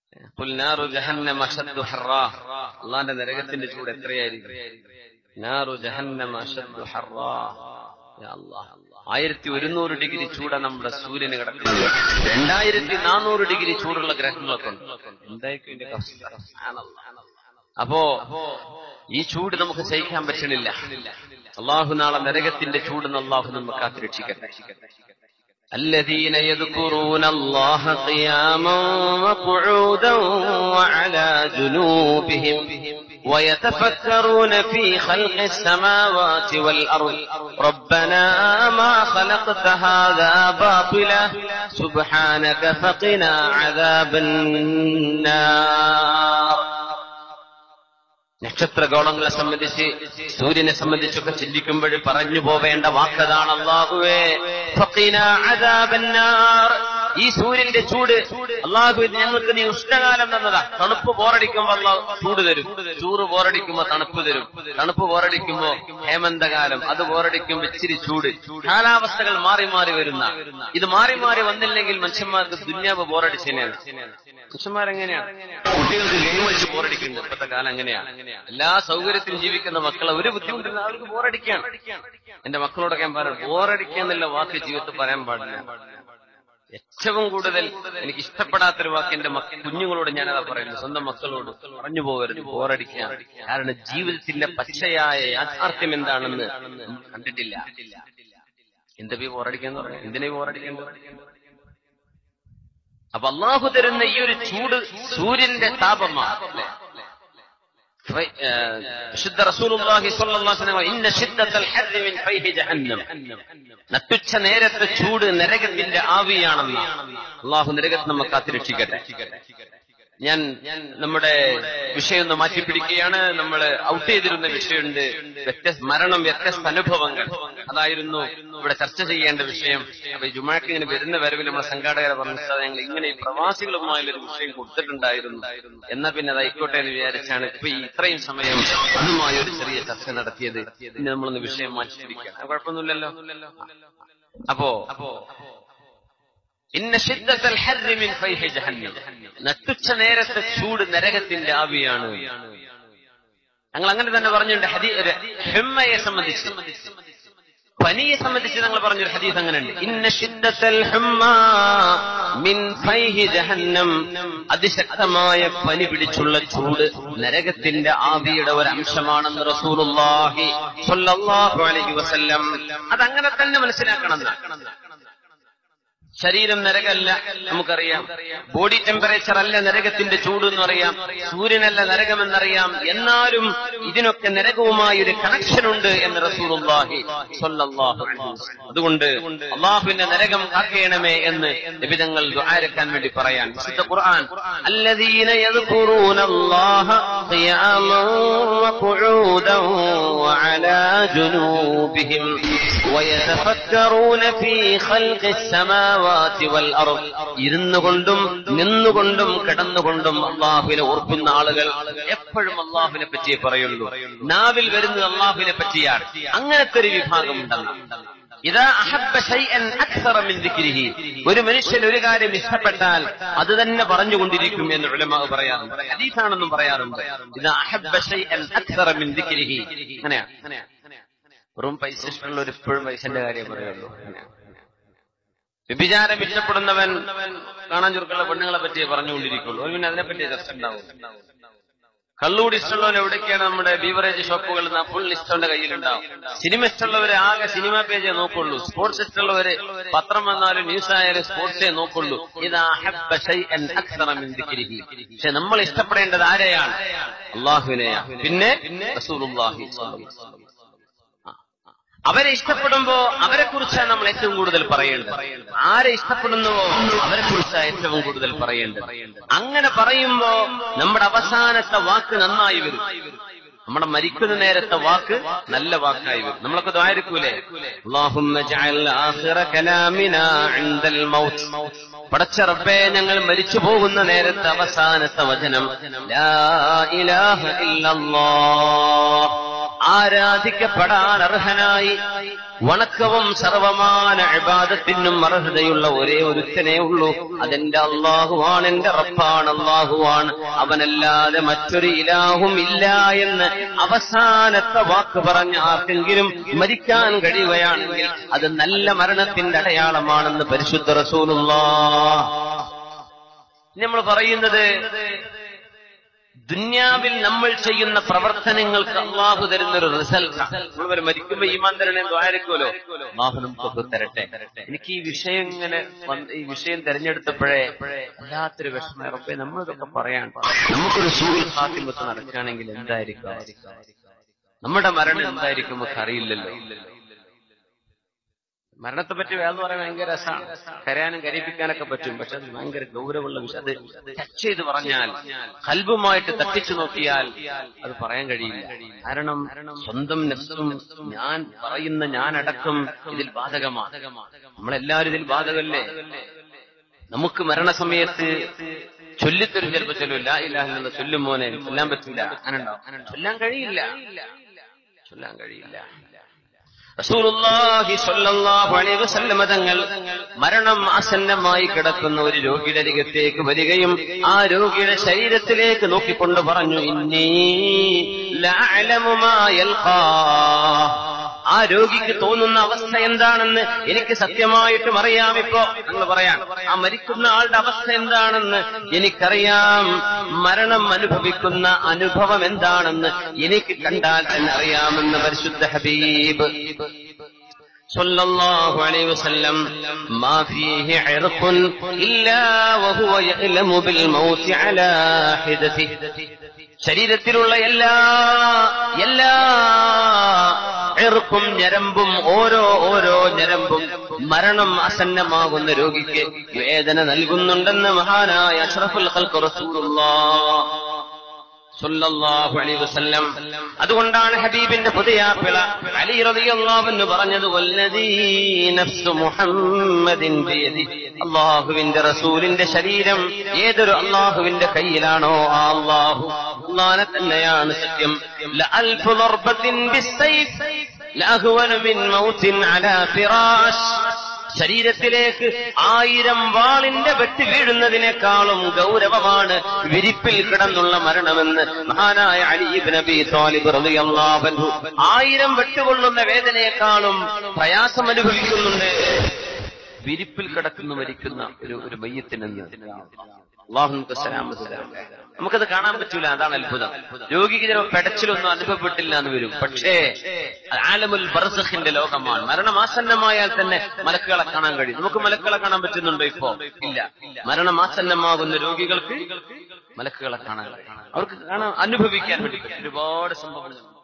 ഖുൽ നാറു ജഹന്നമ അശദ്ദു ഹർറാ അള്ളാന്റെ നരകത്തിന്റെ ചൂട് എത്രയായിരിക്കും നാറു ജഹന്നമ അശദ്ദു ഹർറാ യാ അല്ലാഹ് ആയിരത്തി ഒരുന്നൂറ് ഡിഗ്രി ചൂട നമ്മുടെ സൂര്യന് കിടക്കുന്നത് രണ്ടായിരത്തി നാനൂറ് ഡിഗ്രി ചൂടുള്ള ഗ്രഹങ്ങളൊക്കെ ഉണ്ട് എന്തായിരിക്കും ഇതിന്റെ അവസ്ഥ? സുബ്ഹാനല്ലാഹ്. അപ്പോ ഈ ചൂട് നമുക്ക് സഹിക്കാൻ പറ്റണില്ല അള്ളാഹു നാളെ നരകത്തിന്റെ ചൂട് അള്ളാഹു നമ്മൾ കാത്തുരക്ഷിക്കട്ടെ الذين يذكرون الله قياما وقعودا وعلى جنوبهم ويتفكرون في خلق السماوات والأرض ربنا ما خلقت هذا باطلا سبحانك فقنا عذاب النار നക്ഷത്രഗോളങ്ങളെ സംബന്ധിച്ച് സൂര്യനെ സംബന്ധിച്ചൊക്കെ ചിന്തിക്കുമ്പോൾ പറഞ്ഞു പോവേണ്ട വാക്കതാണ് അള്ളാഹുവേ ഫഖീന അദാബന്നാർ. ഈ സൂര്യന്റെ ചൂട് അള്ളാഹു ഞങ്ങൾക്ക് നീ ഉഷ്ണകാലം തന്നതാ തണുപ്പ് ബോറടിക്കുമ്പോ അള്ളാഹു ചൂട് തരും ചൂട് ബോറടിക്കുമ്പോ തണുപ്പ് തരും തണുപ്പ് ബോറടിക്കുമ്പോ ഹേമന്തകാലം അത് ബോറടിക്കുമ്പോ ഇച്ചിരി ചൂട് കാലാവസ്ഥകൾ മാറി മാറി വരുന്ന ഇത് മാറി മാറി വന്നില്ലെങ്കിൽ മനുഷ്യന്മാർക്ക് ദുന്യാവ് ബോറടിച്ചതിനാണ് മനുഷ്യന്മാരെങ്ങനെയാണ് കുട്ടികൾക്ക് ഗെയിം വെച്ച് ബോറടിക്കുന്നുണ്ട് ഇപ്പോഴത്തെ കാലം അങ്ങനെയാണ് എല്ലാ സൗകര്യത്തിലും ജീവിക്കുന്ന മക്കളെ ഒരു ബുദ്ധിമുട്ടില്ല അവർക്ക് ബോറടിക്കാണ് എന്റെ മക്കളോടൊക്കെ ഞാൻ പറഞ്ഞു ബോറടിക്കാന്നുള്ള വാക്ക് ജീവിതത്തിൽ പറയാൻ പാടില്ല ഏറ്റവും കൂടുതൽ എനിക്ക് ഇഷ്ടപ്പെടാത്തൊരു വാക്ക് എന്റെ മക്ക കുഞ്ഞുങ്ങളോട് ഞാനതാ പറയുന്നത് സ്വന്തം മക്കളോട് പറഞ്ഞു പോകരുത് ബോറടിക്കാൻ കാരണം ജീവിതത്തിന്റെ പച്ചയായ യാഥാർത്ഥ്യം എന്താണെന്ന് നമ്മൾ കണ്ടിട്ടില്ല എന്താ ഈ ബോറടിക്കാന്ന് പറഞ്ഞു എന്തിനാ ഈ ബോറടിക്കേണ്ടത് അപ്പൊ അള്ളാഹു തരുന്ന ഈ ഒരു ചൂട് സൂര്യന്റെ താപമാണ് അല്ലേ? ഫൈ- ആ, വിശുദ്ധ റസൂലുള്ളാഹി സ്വല്ലല്ലാഹു അലൈഹി വസല്ലം ഇന്ന ശിദ്ദത്തൽ ഹർരി മിൻ ഫൈഹി ജഹന്നം നട്ടുച്ച നേരത്തെ ചൂട് നരകത്തിന്റെ ആവിയാണെന്ന് അള്ളാഹു നരകത്തെ നമ്മെ കാത്തിരക്ഷിക്കട്ടെ ഞാൻ നമ്മുടെ വിഷയം ഒന്ന് മാറ്റിപ്പിടിക്കുകയാണ് നമ്മൾ ഔട്ട് ചെയ്തിരുന്ന വിഷയമുണ്ട് വ്യത്യസ്ത മരണം വ്യത്യസ്ത അനുഭവങ്ങൾ അതായിരുന്നു ഇവിടെ ചർച്ച ചെയ്യേണ്ട വിഷയം അപ്പൊ ഈ ജുമാക്ക് ഇങ്ങനെ വരുന്ന വരവിൽ നമ്മുടെ സംഘാടകരെ പറഞ്ഞു "സാർ, ഞങ്ങൾ ഇങ്ങനെ ഈ പ്രവാസികളുമായുള്ള ഒരു വിഷയം കൊടുത്തിട്ടുണ്ടായിരുന്നു എന്നാ പിന്നെ അത് ആയിക്കോട്ടെ എന്ന് വിചാരിച്ചാണ് ഇപ്പൊ ഈ ഇത്രയും സമയം അതുമായി ഒരു ചെറിയ ചർച്ച നടത്തിയത് ഇനി നമ്മളൊന്ന് വിഷയം മാറ്റിപ്പിടിക്കാം അത് കുഴപ്പമൊന്നുമില്ലല്ലോ അപ്പോ ഇന്ന ശിദ്ദത്തൽ ഹർരി മിൻ ഫൈഹി ജഹന്നം നട്ടുച്ച നേരത്തെ ചൂട് നരകത്തിന്റെ ആവിയാണ് ഞങ്ങൾ അങ്ങനെ തന്നെ പറഞ്ഞിട്ടുണ്ട് ഹദീ ഒരു ഹിമ്മയെ സംബന്ധിച്ച് പനിയെ സംബന്ധിച്ച് ഞങ്ങൾ പറഞ്ഞൊരു ഹദീസ് അങ്ങനെയുണ്ട് ഇന്ന ശിദ്ദത്തൽ ഹിമ്മ മിൻ ഫൈഹി ജഹന്നം അതിശക്തമായ പനി പിടിച്ചുള്ള ചൂട് നരകത്തിന്റെ ആവിയുടെ ഒരു അംശമാണെന്ന് റസൂലുള്ളാഹി സ്വല്ലല്ലാഹു അലൈഹി വസല്ലം അതങ്ങനെ തന്നെ മനസ്സിലാക്കണം എന്നാണ്. ശരീരം നരകല്ല നമുക്കറിയാം ബോഡി ടെമ്പറേച്ചർ അല്ല നരകത്തിന്റെ ചൂട് എന്ന് അറിയാം സൂര്യനല്ല നരകമെന്നറിയാം എന്നാലും ഇതിനൊക്കെ നരകവുമായി ഒരു കണക്ഷൻ ഉണ്ട് എന്ന് റസൂലുള്ളാഹി സ്വല്ലല്ലാഹു അലൈഹി വസല്ലം. അതുകൊണ്ട് അള്ളാഹുവിന്റെ നരകം കാക്കേണമേ എന്ന് നിബിതങ്ങൾ ദുആരക്കാൻ വേണ്ടി പറയാൻ വിശുദ്ധ ഖുർആൻ الذين يذكرون الله قياما وقعودا وعلى جنوبهم ويتفكرون في خلق السماوات والأرض ഇരുന്നു കൊണ്ടും നിന്നുകൊണ്ടും കിടന്നുകൊണ്ടും അള്ളാഹുവിനെ ഓർക്കുന്ന ആളുകൾ എപ്പോഴും അള്ളാഹുവിനെ പറ്റിയേ പറയുള്ളൂ നാവിൽ വരുന്നത് അള്ളാഹുവിനെ പറ്റിയാണ് അങ്ങനത്തെ ഒരു വിഭാഗം ഉണ്ടെന്ന് ഇതാ അഹബ്ബ ശൈഅൻ അക്സറ മിൻ ദിക്രിഹി ഒരു മനുഷ്യൻ ഒരു കാര്യം ഇഷ്ടപ്പെട്ടാൽ അത് തന്നെ പറഞ്ഞുകൊണ്ടിരിക്കും എന്ന് ഉലമാ പറയാറുണ്ട് ഹദീസാണെന്നും പറയാറുണ്ട് ഇതാ അഹബ്ബ ശൈഅൻ അക്സറ മിൻ ദിക്രിഹി അങ്ങനെയാ വെറും പൈസ ഇഷ്ടമുള്ള ഒരു എപ്പോഴും പൈസന്റെ കാര്യം പറയുള്ളൂ അങ്ങനെയാ. വ്യഭിചാരം ഇഷ്ടപ്പെടുന്നവൻ കാണാൻ ചുരുക്കുള്ള പെണ്ണുങ്ങളെ പറ്റിയേ പറഞ്ഞുകൊണ്ടിരിക്കുള്ളൂ ഒരു പിന്നെ അതിനെപ്പറ്റി ചർച്ച ഉണ്ടാവും കള്ളൂടി ഇഷ്ടമുള്ളവൻ എവിടേക്കാണ് നമ്മുടെ ബീവറേജ് ഷോപ്പുകൾ ഫുൾ ലിസ്റ്റോന്റെ കയ്യിലുണ്ടാവും സിനിമ ഇഷ്ടമുള്ളവര് ആകെ സിനിമ പേജേ നോക്കുള്ളൂ സ്പോർട്സ് ഇഷ്ടമുള്ളവര് പത്രം വന്നാലും ന്യൂസ് ആയാലും സ്പോർട്സേ നോക്കുള്ളൂ ഇതാ അഹബ്ബ ശൈഅൻ അക്സറ മിൻ ദിക്രിഹി. പക്ഷെ നമ്മൾ ഇഷ്ടപ്പെടേണ്ടത് ആരെയാണ് അള്ളാഹുവിനെയാണ് പിന്നെ റസൂലുള്ളാഹി സ്വല്ലല്ലാഹു അലൈഹി വസല്ലം. അവരെ ഇഷ്ടപ്പെടുമ്പോ അവരെ കുറിച്ചാണ് നമ്മൾ ഏറ്റവും കൂടുതൽ പറയേണ്ടത് ആരെ ഇഷ്ടപ്പെടുന്നുവോ അവരെ കുറിച്ചാണ് ഏറ്റവും കൂടുതൽ പറയേണ്ടത് അങ്ങനെ പറയുമ്പോ നമ്മുടെ അവസാനത്തെ വാക്ക് നന്നായി വരും നമ്മുടെ മരിക്കുന്ന നേരത്തെ വാക്ക് നല്ല വാക്കായി വരും നമ്മളൊക്കെ ദ്വാരിക്കൂലേ അല്ലാഹുമ്മ ജഅൽ ആഖിറ കലാമിനാ ഇൻദൽ മൗത്ത് പടച്ച റബ്ബേ ഞങ്ങൾ മരിച്ചു പോകുന്ന നേരത്തെ അവസാനത്തെ വചനം ലാ ഇലാഹ ഇല്ലല്ലാഹ് ആരാധിക്കപ്പെടാൻ അർഹനായി വണക്കവും സർവമാന അബാദത്തിനും അർഹതയുള്ള ഒരേ ഒരുത്തനേ ഉള്ളൂ അതെന്റെ അള്ളാഹുവാണ് എന്റെ റബ്ബാണ് അള്ളാഹുവാണ് അവനല്ലാതെ മറ്റൊരു ഇലാഹും ഇല്ല എന്ന് അവസാനത്തെ വാക്ക് പറഞ്ഞ ആർക്കെങ്കിലും മരിക്കാൻ കഴിയുകയാണെങ്കിൽ അത് നല്ല മരണത്തിന്റെ അടയാളമാണെന്ന് പരിശുദ്ധ റസൂലുള്ള നമ്മൾ പറയുന്നത് ദുന്യാവിൽ നമ്മൾ ചെയ്യുന്ന പ്രവർത്തനങ്ങൾക്ക് അള്ളാഹു തരുന്ന ഒരു റിസൾട്ട് നമ്മൾ മരിക്കുമ്പോ ഈമാൻ തരണേ ദ്വാരക്കുമല്ലോ അള്ളാഹു നമുക്കൊക്കെ തരട്ടെ എനിക്ക് ഈ വിഷയം ഇങ്ങനെ വന്ന് ഈ വിഷയം തെരഞ്ഞെടുത്തപ്പോഴേ വല്ലാത്തൊരു വിഷമം ഉറപ്പേ നമ്മളിതൊക്കെ പറയാൻ നമുക്കൊരു സൂര്യൽ ഹാത്തിമത്ത് നടക്കുകയാണെങ്കിൽ എന്തായിരിക്കും നമ്മുടെ മരണം എന്തായിരിക്കും നമുക്ക് അറിയില്ലല്ലോ മരണത്തെ പറ്റി വേറെ പറയാൻ ഭയങ്കര രസമാണ് കരയാനും കരയിപ്പിക്കാനൊക്കെ പറ്റും പക്ഷെ അത് ഭയങ്കര ഗൗരവമുള്ള വിഷയം അത് ടച്ച് ചെയ്ത് പറഞ്ഞാൽ കൽബുമായിട്ട് തട്ടിച്ചു നോക്കിയാൽ അത് പറയാൻ കഴിയില്ല കാരണം സ്വന്തം നെഫ്സും ഞാൻ പറയുന്ന ഞാനടക്കം ഇതിൽ ബാധകമാണ് നമ്മളെല്ലാവരും ഇതിൽ ബാധകല്ലേ നമുക്ക് മരണസമയത്ത് ചൊല്ലിത്തരും ചിലപ്പോ ചൊല്ലില്ല ഇല്ല ചൊല്ലും മോനെ ചൊല്ലാൻ പറ്റില്ല അങ്ങനെ ഉണ്ടാവും ചൊല്ലാൻ കഴിയില്ല ചൊല്ലാൻ കഴിയില്ല റസൂലുള്ളാഹി സ്വല്ലല്ലാഹു അലൈഹി വസല്ലമ തങ്ങൾ മരണം ആസന്നമായി കിടക്കുന്ന ഒരു രോഗിയുടെ അരികത്തേക്ക് വരികയും ആ രോഗിയുടെ ശരീരത്തിലേക്ക് നോക്കിക്കൊണ്ട് പറഞ്ഞു ഇന്നീ ലഅലമു മാ യൽഖാ ആ രോഗിക്ക് തോന്നുന്ന അവസ്ഥ എന്താണെന്ന് എനിക്ക് സത്യമായിട്ടും അറിയാം ഇപ്പോ നിങ്ങൾ പറയാം ആ മരിക്കുന്ന ആളുടെ അവസ്ഥ എന്താണെന്ന് എനിക്കറിയാം മരണം അനുഭവിക്കുന്ന അനുഭവം എന്താണെന്ന് എനിക്ക് കണ്ടാൽ തന്നെ അറിയാമെന്ന് പരിശുദ്ധ ഹബീബ് صلى الله عليه وسلم ما فيه عرق إلا وهو يعلم بالموت على حدته ശരീരത്തിലുള്ള എല്ലാ എല്ലാ എറുപ്പും ഞരമ്പും ഓരോ ഓരോ ഞരമ്പും മരണം അസന്നമാകുന്ന രോഗിക്ക് വേദന നൽകുന്നുണ്ടെന്ന് മഹാനായ അഷ്റഫുൽ ഖൽഖ് റസൂലുള്ളാഹ് സല്ലല്ലാഹു അലൈഹി വസല്ലം അതുകൊണ്ടാണ് ഹബീബിന്റെ പുതിയാപ്പിള അലി റളിയല്ലാഹു എന്ന് പറഞ്ഞത് വല്ലദീ നഫ്സു മുഹമ്മദിൻ ബിയദി അല്ലാഹുവിന്റെ റസൂലിന്റെ ശരീരം ഏതൊരു അല്ലാഹുവിന്റെ കയ്യിലാണോ ആ അല്ലാഹു അല്ലാഹനെ തന്നെയാണ് സത്യം ലഅൽഫു ദർബത്തിൻ ബിസ്സൈഫ് ലഅഹ്വന മിൻ മൗത്തിൻ അലാ ഫിറാഷ് ശരീരത്തിലേക്ക് ആയിരം വാളിന്റെ വെട്ടി വീഴുന്നതിനേക്കാളും ഗൗരവമാണ് വിരിപ്പിൽ കിടന്നുള്ള മരണമെന്ന് മഹാനായ അലീബ് നബി താലിബ് റളിയല്ലാഹു അൻഹു ആയിരം വെട്ടുകൊള്ളുന്ന വേദനയെക്കാളും പ്രയാസം അനുഭവിക്കുന്നുണ്ട് വിരിപ്പിൽ കിടക്കുന്നു മരിക്കുന്ന ഒരു ഒരു മയ്യത്തിനെന്ന് അള്ളാഹു നമുക്ക് സലാമത്ത് തരട്ടെ. നമുക്കത് കാണാൻ പറ്റൂല അതാണ് അത്ഭുതം രോഗിക്ക് ചിലപ്പോൾ പെടച്ചിലൊന്നും അനുഭവപ്പെട്ടില്ല എന്ന് വരും പക്ഷേ ആലമുൽ ബർസഖിന്റെ ലോകമാണ് മരണമാസന്നമായാൽ തന്നെ മലക്കുകളെ കാണാൻ കഴിയും നമുക്ക് മലക്കുകളെ കാണാൻ പറ്റുന്നുണ്ടോ ഇപ്പോ ഇല്ല മരണമാസന്നമാകുന്ന രോഗികൾക്ക് മലക്കുകളെ കാണാൻ കഴിയും അവർക്ക് കാണാൻ അനുഭവിക്കാൻ വേണ്ടി പറ്റും ഒരുപാട് സംഭവങ്ങൾ